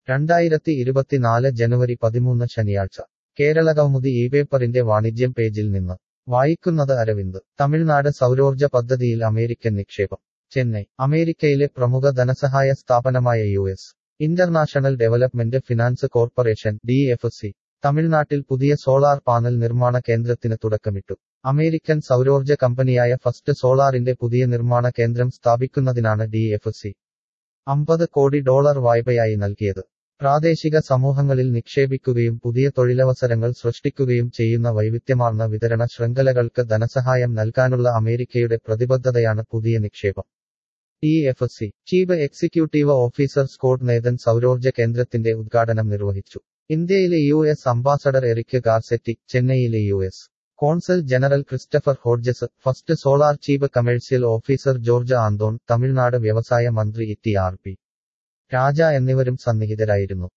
രണ്ടായിരത്തി ഇരുപത്തിനാല് ജനുവരി പതിമൂന്ന് ശനിയാഴ്ച കേരളകൗമുദി ഈ പേപ്പറിന്റെ വാണിജ്യം പേജിൽ നിന്ന് വായിക്കുന്നത് അരവിന്ദ് തമിഴ്നാട് സൗരോർജ പദ്ധതിയിൽ അമേരിക്കൻ നിക്ഷേപം ചെന്നൈ അമേരിക്കയിലെ പ്രമുഖ ധനസഹായ സ്ഥാപനമായ U S international development finance corporation D F C തമിഴ്നാട്ടിൽ പുതിയ സോളാർ പാനൽ നിർമ്മാണ കേന്ദ്രത്തിന് തുടക്കമിട്ടു അമേരിക്കൻ സൗരോർജ കമ്പനിയായ ഫസ്റ്റ് സോളാറിന്റെ പുതിയ നിർമ്മാണ കേന്ദ്രം സ്ഥാപിക്കുന്നതിനാണ് ഡി എഫ് സി അമ്പത് കോടി ഡോളർ വായ്പയായി നൽകിയത് പ്രാദേശിക സമൂഹങ്ങളിൽ നിക്ഷേപിക്കുകയും പുതിയ തൊഴിലവസരങ്ങൾ സൃഷ്ടിക്കുകയും ചെയ്യുന്ന വൈവിധ്യമാർന്ന വിതരണ ശൃംഖലകൾക്ക് ധനസഹായം നൽകാനുള്ള അമേരിക്കയുടെ പ്രതിബദ്ധതയാണ് പുതിയ നിക്ഷേപം T F C chief executive officer Scott Nathan സൗരോർജ കേന്ദ്രത്തിന്റെ ഉദ്ഘാടനം നിർവഹിച്ചു ഇന്ത്യയിലെ U S ambassador Eric Garcetti ചെന്നൈയിലെ U S consul general Christopher Hodges first solar chief commercial officer George Anthon Tamil Nadu വ്യവസായ മന്ത്രി E T R P Raja എന്നിവരും സന്നിഹിതരായിരുന്നു